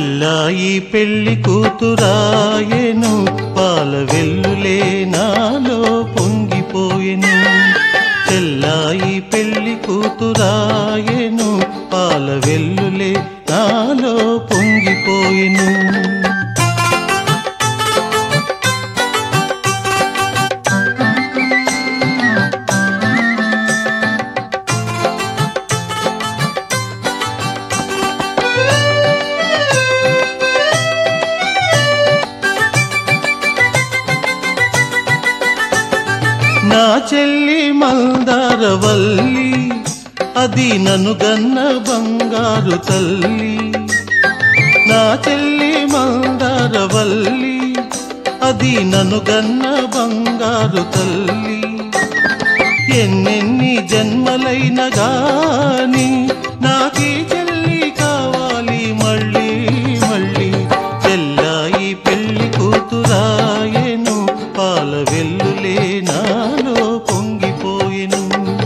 చెల్లాయి పెళ్లి కూతురాయెను పాల వెల్లులే నాలో పొంగిపోయెను చెల్లాయి పెళ్లి కూతురాయెను పాల వెల్లులే నాలో పొంగిపోయెను నా చెల్లి మందారవల్లి అది నన్ను గన్న బంగారు తల్లి నా చెల్లి మందారవల్లి అది నన్ను గన్న బంగారు తల్లి ఎన్నెన్ని జన్మలైన గాని నాకీ చెల్లి కావాలి మళ్ళీ మళ్ళీ చెల్లాయి పెళ్లి కూతురాయెను పాల వెల్లులే నాలో పొంగిపోయెను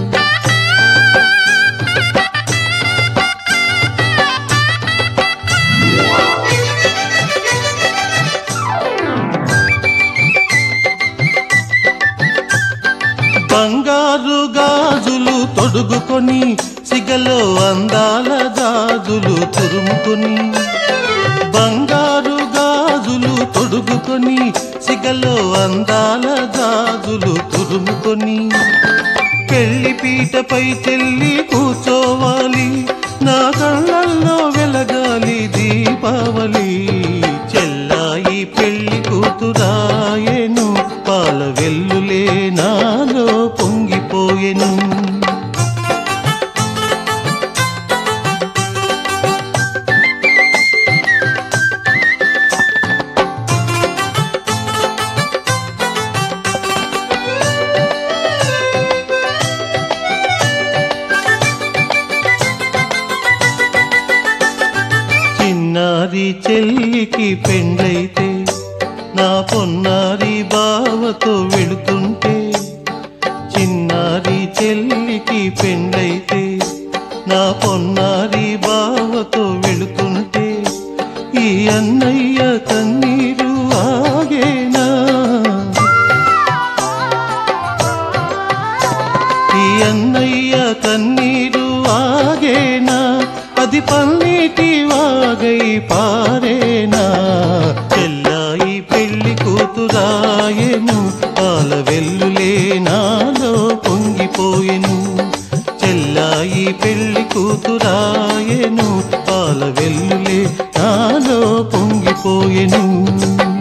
బంగారు గాజులు తొడుగుకొని సిగలో అందాల గాజులు తురుముకొని బంగారు గాజులు తొడుగుకొని సిగలో అందాల గాజులు తురుముకొని పెళ్లి పీటపై చెల్లి కూర్చోవాలి నా కళ్ళల్లో వెలగాలి దీపావళి చెల్లాయి పెళ్లి కూతురాయెను పాల వెల్లులే నాలో పొంగిపోయెను చిన్నారి చెల్లికి పెండ్లైతే నా పొన్నారి బావతో వెళుతుంటే చిన్నారి చెల్లికి పెండ్లైతే నా పొన్నారి బావతో వెళుతుంటే ఈ అన్నయ్య కన్నీరు ఆగేనా ఈ అన్నయ్య కన్నీరు ఆగేనా అది పన్నీటి వాగై పారేనా చెల్లాయి పెళ్లి కూతురాయెను పాల వెల్లులే నాలో పొంగిపోయెను చెల్లాయి పెళ్లి కూతురాయెను పాల వెల్లులే నాలో పొంగిపోయెను